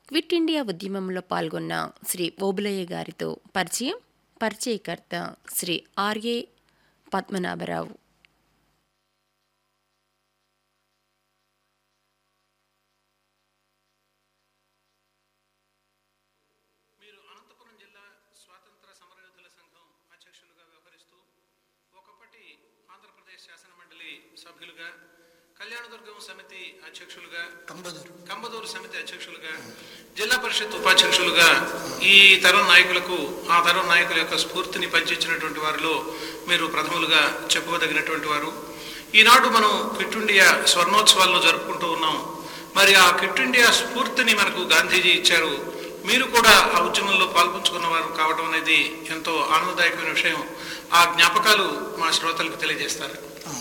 quit India ఉద్యమంలో పాల్గొన్న శ్రీ ఓబులయ్య గారితో పరిచయం పరిచయకర్త శ్రీ ఆర్ఏ పద్మనాభరావు మీరు అనంతపురం జిల్లా స్వాతంత్ర సమరయోధుల సంఘం అధ్యక్షులుగా వ్యవహరిస్తూ ఒకప్పటి ఆంధ్రప్రదేశ్ శాసన మండలి సభ్యులుగా కళ్యాణదుర్గం సమితి అధ్యక్షులుగా కంబదూరు కంబదూరు సమితి అధ్యక్షులుగా జిల్లా పరిషత్ ఉపాధ్యక్షులుగా ఈ తరం నాయకులకు ఆ తరం నాయకుల యొక్క స్ఫూర్తిని పంచించినటువంటి వారిలో మీరు ప్రథములుగా చెప్పుకోదగినటువంటి వారు ఈనాడు మనం క్విట్ ఇండియా స్వర్ణోత్సవాలను జరుపుకుంటూ ఉన్నాం మరి ఆ క్విట్ ఇండియా స్ఫూర్తిని మనకు గాంధీజీ ఇచ్చారు మీరు కూడా ఆ ఉద్యమంలో పాల్పంచుకున్న వారు కావడం అనేది ఎంతో ఆనందదాయకమైన విషయం ఆ జ్ఞాపకాలు మా శ్రోతలకు తెలియజేస్తారు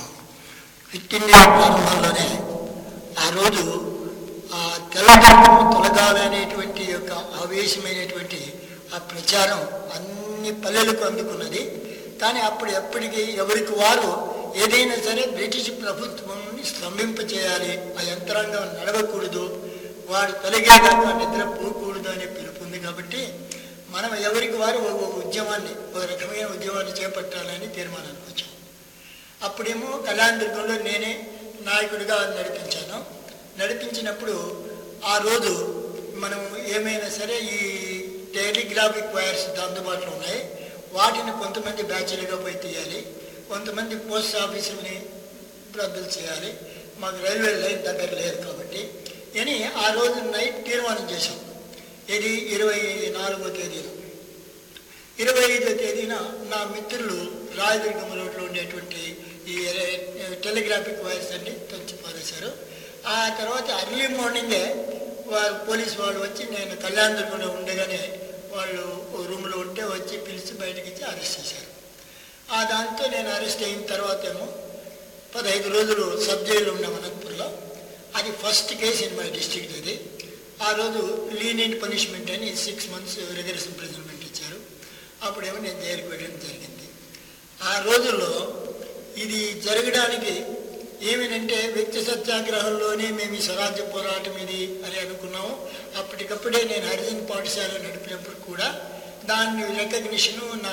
క్విట్ ఇండియా ప్రారంభంలోనే ఆ రోజు ఆ తెల్లదొరకము తొలగాలి అనేటువంటి యొక్క ఆవేశమైనటువంటి ఆ ప్రచారం అన్ని పల్లెలకు అందుకున్నది కానీ అప్పుడు ఎప్పటికీ ఎవరికి వారు ఏదైనా సరే బ్రిటిష్ ప్రభుత్వంని స్తంభింపచేయాలి ఆ యంత్రాంగం నడవకూడదు వాడు తొలగేదాకా నిద్ర పోకూడదు అనే పిలుపు ఉంది కాబట్టి మనం ఎవరికి వారు ఒక ఒక ఉద్యమాన్ని ఒక రకమైన ఉద్యమాన్ని చేపట్టాలని తీర్మానానికి వచ్చాం అప్పుడేమో కళ్యాణదుర్గంలో నేనే నాయకుడిగా నడిపించాను నడిపించినప్పుడు ఆ రోజు మనం ఏమైనా సరే ఈ టెలిగ్రాఫిక్ వైర్స్ అందుబాటులో ఉన్నాయి వాటిని కొంతమంది బ్యాచ్లుగా పోయి తీయాలి కొంతమంది పోస్ట్ ఆఫీసుని రద్దులు చేయాలి మాకు రైల్వే లైన్ దగ్గర లేదు కాబట్టి అని ఆ రోజు నైట్ తీర్మానం చేశాం ఇది ఇరవై నాలుగో తేదీన ఇరవై ఐదో తేదీన నా మిత్రులు రాయదుర్గం రోడ్లో ఉండేటువంటి ఈ టెలిగ్రాఫిక్ వైర్స్ అన్ని తెచ్చి పారేశారు ఆ తర్వాత అర్లీ మార్నింగే వారు పోలీస్ వాళ్ళు వచ్చి నేను కళ్యాణదుర్గంలో ఉండగానే వాళ్ళు రూమ్లో ఉంటే వచ్చి పిలిచి బయటకి ఇచ్చి అరెస్ట్ చేశారు ఆ దాంతో నేను అరెస్ట్ అయిన తర్వాత ఏమో పదహైదు రోజులు సబ్ జైలు ఉన్నాం అనంతపురంలో అది first case in my district అది ఆ రోజు లీనియంట్ పనిష్మెంట్ అని సిక్స్ మంత్స్ రిగరస్ ఇంప్రిజన్మెంట్ ఇచ్చారు అప్పుడేమో నేను జైలుకి వెళ్ళడం జరిగింది ఆ రోజుల్లో ఇది జరగడానికి ఏమిటంటే వ్యక్తి సత్యాగ్రహంలోనే మేము ఈ స్వరాజ్య పోరాటం ఇది అని అనుకున్నాము అప్పటికప్పుడే నేను హరిజన్ పాఠశాల నడిపినప్పుడు కూడా దాన్ని రికగ్నిషను నా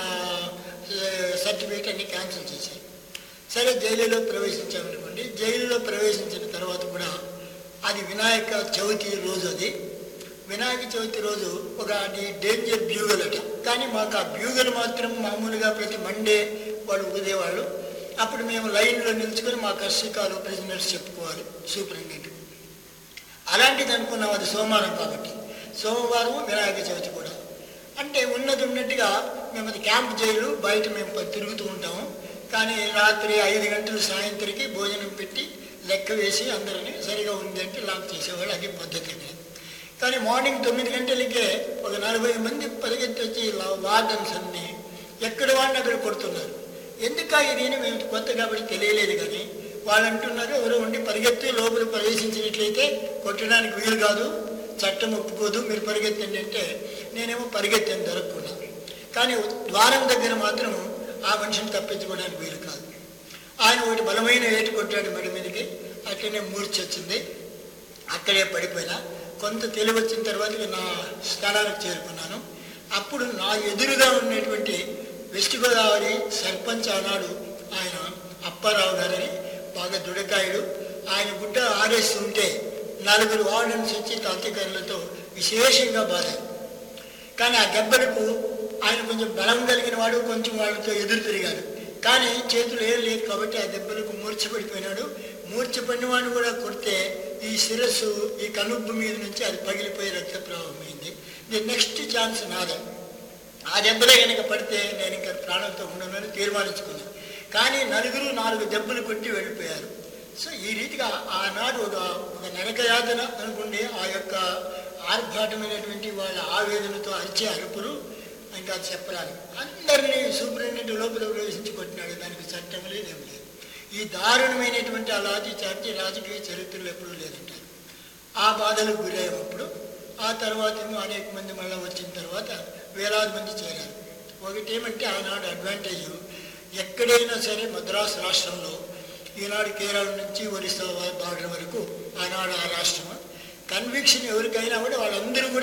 సర్టిఫికేట్ అన్ని క్యాన్సిల్ చేశాయి సరే జైలులో ప్రవేశించామనుకోండి జైలులో ప్రవేశించిన తర్వాత కూడా అది వినాయక చవితి రోజు అది వినాయక చవితి రోజు ఒక అది డేంజర్ బ్యూగల్ అట కానీ మాకు ఆ బ్యూగల్ మాత్రం మామూలుగా ప్రతి మండే వాళ్ళు ఊదేవాళ్ళు అప్పుడు మేము లైన్లో నిల్చుకొని మా కష్టకాలు ప్రిజనర్స్ చెప్పుకోవాలి సూపరింటెండెంట్ అలాంటిది అనుకున్నాం అది సోమవారం కాబట్టి సోమవారం వినాయక చవితి కూడా అంటే ఉన్నది ఉన్నట్టుగా మేము అది క్యాంప్ జైలు బయట మేము ప- తిరుగుతూ ఉంటాము కానీ రాత్రి ఐదు గంటల సాయంత్రికి భోజనం పెట్టి లెక్క వేసి అందరినీ సరిగా ఉంది అంటే లాక్ చేసేవాళ్ళు అది పద్ధతి కానీ మార్నింగ్ తొమ్మిది గంటలకే ఒక నలభై మంది పరిగెత్తి వచ్చి వార్డన్స్ అన్ని ఎక్కడ వాడిని అక్కడ కొడుతున్నారు ఎందుక ఇది అని మేము కొత్త కాబట్టి తెలియలేదు కానీ వాళ్ళు అంటున్నారు ఎవరో ఉండి పరిగెత్తి లోపల ప్రవేశించినట్లయితే కొట్టడానికి వీలు కాదు చట్టం ఒప్పుకోదు మీరు పరిగెత్తండి అంటే నేనేమో పరిగెత్తాను దొరకకుండా కానీ ద్వారం దగ్గర మాత్రం ఆ మనిషిని తప్పించుకోవడానికి వీలు కాదు ఆయన ఒకటి బలమైన ఏటు కొట్టాడు మెడ మీదకి అట్లనే మూర్చి వచ్చింది అక్కడే పడిపోయినా కొంత తెలివి వచ్చిన తర్వాత ఇక నా స్థానానికి చేరుకున్నాను అప్పుడు నా ఎదురుగా ఉన్నటువంటి వెస్ట్ గోదావరి సర్పంచ్ ఆనాడు ఆయన అప్పారావు గారని బాగా దుడకాయుడు ఆయన గుడ్డ ఆరేసి ఉంటే నలుగురు వార్డెన్స్ వచ్చి తాంత్రికరులతో విశేషంగా బాధారు కానీ ఆ దెబ్బలకు ఆయన కొంచెం బలం కలిగిన వాడు కొంచెం వాళ్ళతో ఎదురు తిరిగాడు కానీ చేతులు ఏం లేదు కాబట్టి ఆ దెబ్బలకు మూర్చపడిపోయినాడు మూర్చపడిన వాడిని కూడా కొడితే ఈ శిరస్సు ఈ కనుబ్బు మీద నుంచి అది పగిలిపోయి రక్త ప్రవాహమైంది ఇది నెక్స్ట్ ఛాన్స్ నాదే ఆ దెబ్బలే కనుక పడితే నేను ఇంకా ప్రాణంతో ఉండనని తీర్మానించుకున్నాను కానీ నలుగురు నాలుగు దెబ్బలు కొట్టి వెళ్ళిపోయారు సో ఈ రీతిగా ఆనాడు ఒక ఒక నరకయాతన అనుకుంటే ఆ యొక్క ఆర్భాటమైనటువంటి వాళ్ళ ఆవేదనతో అరిచే అరుపులు ఇంకా చెప్పరాదు అందరినీ సూపరింటెండెంట్ లోపల ప్రవేశించి కొట్టినాడు దానికి చట్టం లేదు ఏం లేదు ఈ దారుణమైనటువంటి అలాంటి చాటి రాజకీయ చరిత్రలు ఎప్పుడూ లేదంటారు ఆ బాధలకు గురయ్యేటప్పుడు ఆ తర్వాత ఏమో అనేక మంది మళ్ళీ వచ్చిన తర్వాత వేలాది మంది చేరారు ఒకటి ఏమంటే ఆనాడు అడ్వాంటేజ్ ఎక్కడైనా సరే మద్రాసు రాష్ట్రంలో ఈనాడు కేరళ నుంచి ఒరిస్సా బార్డర్ వరకు ఆనాడు ఆ రాష్ట్రం కన్విక్షన్ ఎవరికైనా కూడా వాళ్ళందరూ కూడా